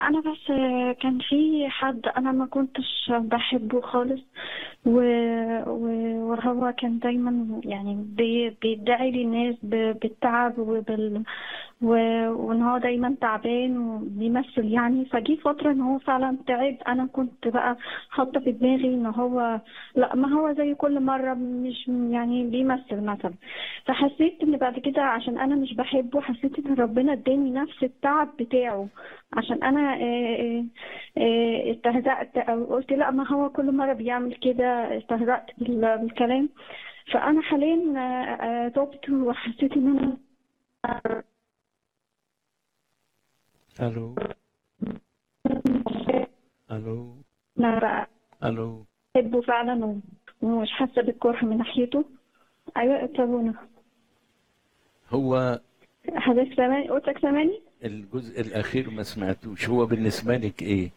انا بس كان في حد انا ما كنتش بحبه خالص و... و... وهو كان دايما يعني بي... بيدعي للناس ب... بالتعب وبال و... وان هو دايما تعبان وبيمثل يعني فجي فترة ان هو فعلا تعب انا كنت بقى حاطة في دماغي ان هو لا ما هو زي كل مرة مش يعني بيمثل مثلا فحسيت ان بعد كده عشان انا مش بحبه حسيت ان ربنا اداني نفس التعب بتاعه عشان انا آه، آه، استهزأت او قلت لا ما هو كل مرة بيعمل كده استهزأت بال- بالكلام فانا حاليا آه، آه، تبت وحسيت ان انا الو الو أنا بقى الو بحبه فعلا و- ومش حاسة بالكره من ناحيته ايوه طبعا هو حضرتك سامعني قلتك سامعني الجزء الاخير ما سمعتوش هو بالنسبه لك ايه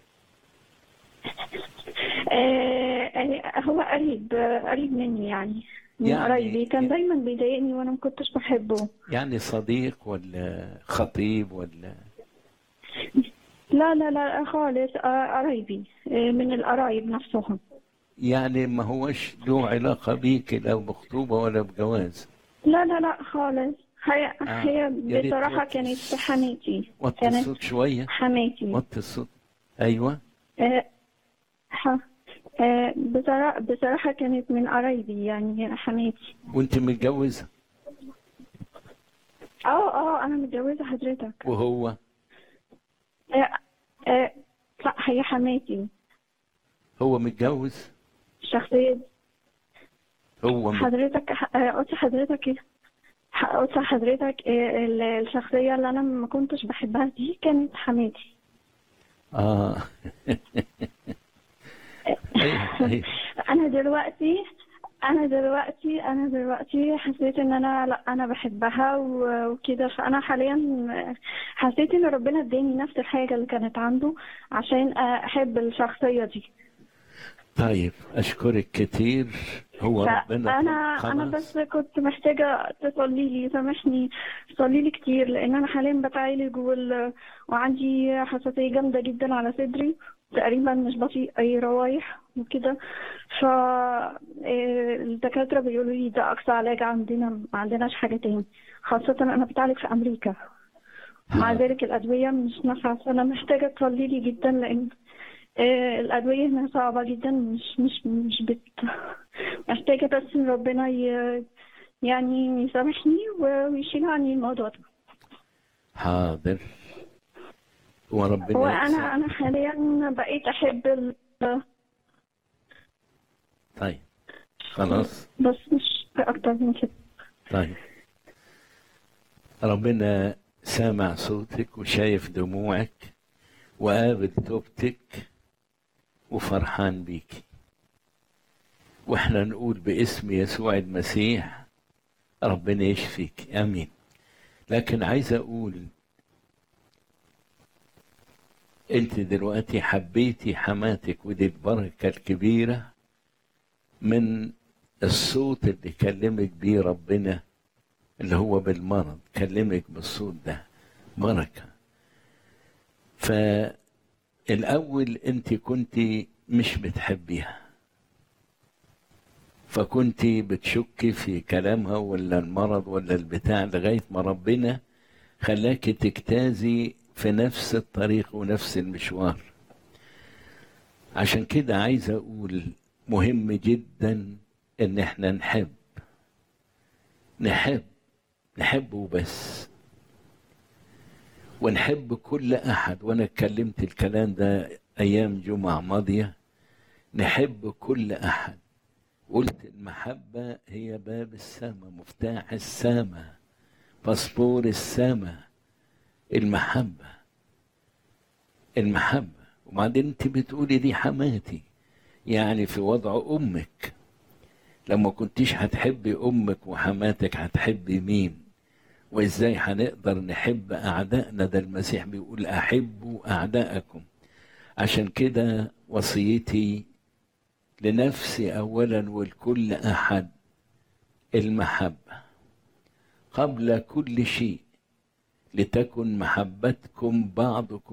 آه آه، هو قريب آه، قريب مني يعني من يعني- قرايبي كان دايما بيضايقني وانا ما كنتش بحبه يعني صديق ولا خطيب ولا لا لا لا خالص آه، قرايبي آه، من القرايب نفسهم يعني ما هوش له علاقه بيك لا بخطوبه ولا بجواز لا لا لا خالص هي آه، هي يا ريت بصراحة توطي كانت حماتي وطي كانت الصوت شويه حماتي وطي الصوت ايوه آه، ح- آه، بصراحة بصراحة كانت من قرايبي يعني حماتي وانت متجوزه اه اه انا متجوزة حضرتك وهو آه، آه، لا هي حماتي هو متجوز الشخصية هو مت... حضرتك آه، قلت حضرتك ايه ح- قلت حضرتك آه، ال- الشخصية اللي انا ما كنتش بحبها دي كانت حماتي اه ايوه ايوه انا دلوقتي انا دلوقتي انا دلوقتي حسيت ان انا لا انا بحبها و- وكده فانا حاليا حسيت ان ربنا اداني نفس الحاجه اللي كانت عنده عشان احب الشخصيه دي طيب اشكرك كتير هو ربنا فانا خلاص. انا بس كنت محتاجه تصلي لي سامحني صلي لي كتير لان انا حاليا بتعالج وال... وعندي حساسيه جامده جدا على صدري تقريبا مش بطيء اي روايح وكده ف آه، الدكاتره بيقولوا لي ده اقصى علاج عندنا ما عندناش حاجه تاني خاصه انا بتعالج في امريكا مع ها. ذلك الادويه مش نافعه فانا محتاجه تصلي لي جدا لان آه، الأدوية هنا صعبة جدا مش مش مش بت محتاجة بس إن ربنا ي... يعني يسامحني ويشيل عني الموضوع ده حاضر وربنا هو يسعدك. أنا أنا حاليا بقيت أحب ال... طيب خلاص بس مش أكتر من كده طيب ربنا سامع صوتك وشايف دموعك وقابل توبتك وفرحان بيكي واحنا نقول باسم يسوع المسيح ربنا يشفيك امين لكن عايز اقول انت دلوقتي حبيتي حماتك ودي البركه الكبيره من الصوت اللي كلمك بيه ربنا اللي هو بالمرض كلمك بالصوت ده بركة فالأول أنت كنت مش بتحبيها فكنت بتشكي في كلامها ولا المرض ولا البتاع لغاية ما ربنا خلاك تجتازي في نفس الطريق ونفس المشوار عشان كده عايز أقول مهم جدا إن احنا نحب نحب نحبه بس ونحب كل احد وانا اتكلمت الكلام ده ايام جمعه ماضيه نحب كل احد قلت المحبه هي باب السماء مفتاح السماء باسبور السماء المحبه المحبه وبعدين انت بتقولي دي حماتي يعني في وضع امك لما كنتيش هتحبي امك وحماتك هتحبي مين وازاي هنقدر نحب اعدائنا ده المسيح بيقول احبوا اعدائكم عشان كده وصيتي لنفسي اولا ولكل احد المحبه قبل كل شيء لتكن محبتكم بعضكم